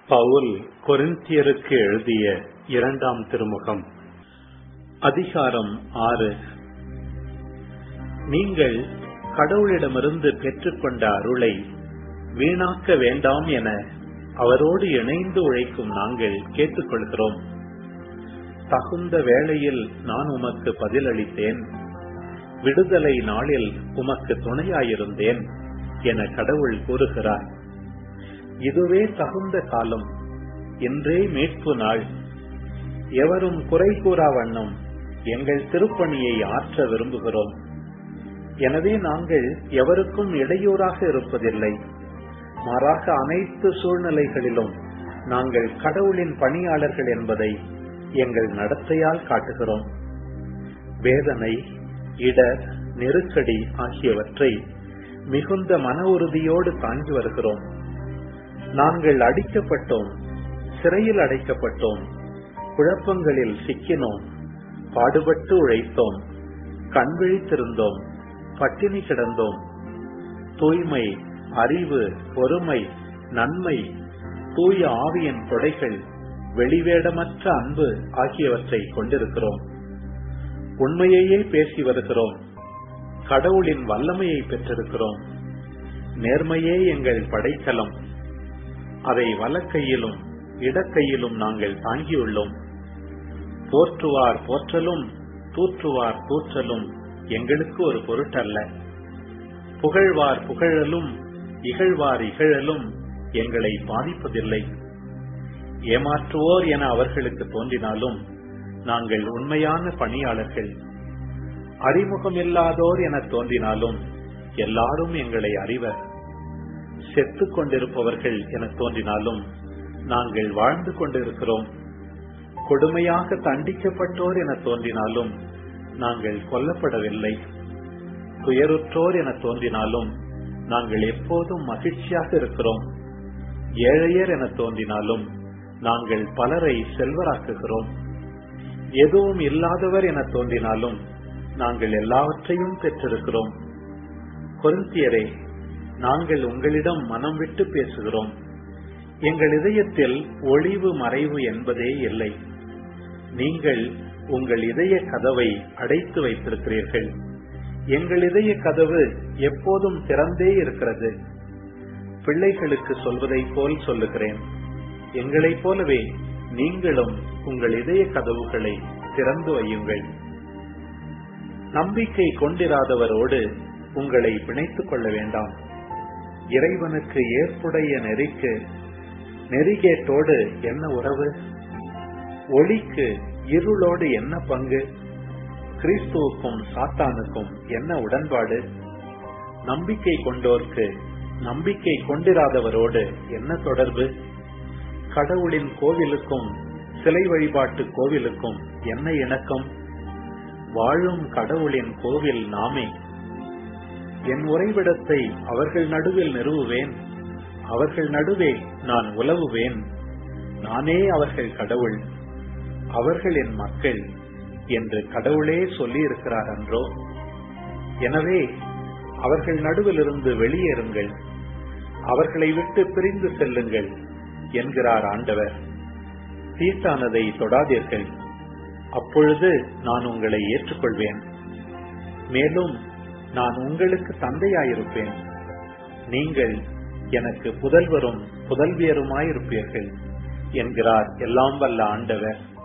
பவுல் கொரிந்தியருக்கு எழுதிய இரண்டாம் திருமுகம் அதிகாரம் ஆறு நீங்கள் கடவுளிடமிருந்து பெற்றுக்கொண்ட அருளை வீணாக்க வேண்டாம் என அவரோடு இணைந்து உழைக்கும் நாங்கள் கேட்டுக்கொள்கிறோம் தகுந்த வேளையில் நான் உமக்கு பதிலளித்தேன் விடுதலை நாளில் உமக்கு துணையாயிருந்தேன் என கடவுள் கூறுகிறார் இதுவே தகுந்த காலம் இன்றே மீட்பு நாள் எவரும் குறை கூறா வண்ணம் எங்கள் திருப்பணியை ஆற்ற விரும்புகிறோம் எனவே நாங்கள் எவருக்கும் இடையூறாக இருப்பதில்லை மாறாக அனைத்து சூழ்நிலைகளிலும் நாங்கள் கடவுளின் பணியாளர்கள் என்பதை எங்கள் நடத்தையால் காட்டுகிறோம் வேதனை இடர் நெருக்கடி ஆகியவற்றை மிகுந்த மன உறுதியோடு தாங்கி வருகிறோம் நாங்கள் அடிக்கப்பட்டோம் சிறையில் அடைக்கப்பட்டோம் குழப்பங்களில் சிக்கினோம் பாடுபட்டு உழைத்தோம் கண் விழித்திருந்தோம் பட்டினி கிடந்தோம் தூய்மை அறிவு பொறுமை நன்மை தூய ஆவியின் கொடைகள் வெளிவேடமற்ற அன்பு ஆகியவற்றை கொண்டிருக்கிறோம் உண்மையையே பேசி வருகிறோம் கடவுளின் வல்லமையை பெற்றிருக்கிறோம் நேர்மையே எங்கள் படைக்கலம் அதை வலக்கையிலும் இடக்கையிலும் நாங்கள் தாங்கியுள்ளோம் போற்றுவார் போற்றலும் தூற்றுவார் தூற்றலும் எங்களுக்கு ஒரு பொருட்டல்ல புகழ்வார் புகழலும் இகழ்வார் இகழலும் எங்களை பாதிப்பதில்லை ஏமாற்றுவோர் என அவர்களுக்கு தோன்றினாலும் நாங்கள் உண்மையான பணியாளர்கள் அறிமுகமில்லாதோர் என தோன்றினாலும் எல்லாரும் எங்களை அறிவர் செத்து கொண்டிருப்பவர்கள் என தோன்றினாலும் நாங்கள் வாழ்ந்து கொண்டிருக்கிறோம் கொடுமையாக தண்டிக்கப்பட்டோர் என தோன்றினாலும் நாங்கள் கொல்லப்படவில்லை துயருற்றோர் என தோன்றினாலும் நாங்கள் எப்போதும் மகிழ்ச்சியாக இருக்கிறோம் ஏழையர் என தோன்றினாலும் நாங்கள் பலரை செல்வராக்குகிறோம் எதுவும் இல்லாதவர் என தோன்றினாலும் நாங்கள் எல்லாவற்றையும் பெற்றிருக்கிறோம் கொருந்தியரே நாங்கள் உங்களிடம் மனம் விட்டு பேசுகிறோம் எங்கள் இதயத்தில் ஒளிவு மறைவு என்பதே இல்லை நீங்கள் உங்கள் இதய கதவை அடைத்து வைத்திருக்கிறீர்கள் எங்கள் இதய கதவு எப்போதும் திறந்தே இருக்கிறது பிள்ளைகளுக்கு சொல்வதை போல் சொல்லுகிறேன் எங்களைப் போலவே நீங்களும் உங்கள் இதய கதவுகளை திறந்து வையுங்கள் நம்பிக்கை கொண்டிராதவரோடு உங்களை பிணைத்துக் கொள்ள வேண்டாம் இறைவனுக்கு ஏற்புடைய நெறிக்கு நெறிகேட்டோடு என்ன உறவு ஒளிக்கு இருளோடு என்ன பங்கு கிறிஸ்துவுக்கும் சாத்தானுக்கும் என்ன உடன்பாடு நம்பிக்கை கொண்டோர்க்கு நம்பிக்கை கொண்டிராதவரோடு என்ன தொடர்பு கடவுளின் கோவிலுக்கும் சிலை வழிபாட்டு கோவிலுக்கும் என்ன இணக்கம் வாழும் கடவுளின் கோவில் நாமே என் உறைவிடத்தை அவர்கள் நடுவில் நிறுவுவேன் அவர்கள் நடுவே நான் உலவுவேன் நானே அவர்கள் கடவுள் அவர்கள் என் மக்கள் என்று கடவுளே சொல்லி இருக்கிறார் அன்றோ எனவே அவர்கள் நடுவிலிருந்து வெளியேறுங்கள் அவர்களை விட்டு பிரிந்து செல்லுங்கள் என்கிறார் ஆண்டவர் தீட்டானதை தொடாதீர்கள் அப்பொழுது நான் உங்களை ஏற்றுக்கொள்வேன் மேலும் நான் உங்களுக்கு தந்தையாயிருப்பேன் நீங்கள் எனக்கு புதல்வரும் புதல்வியருமாயிருப்பீர்கள் என்கிறார் எல்லாம் வல்ல ஆண்டவர்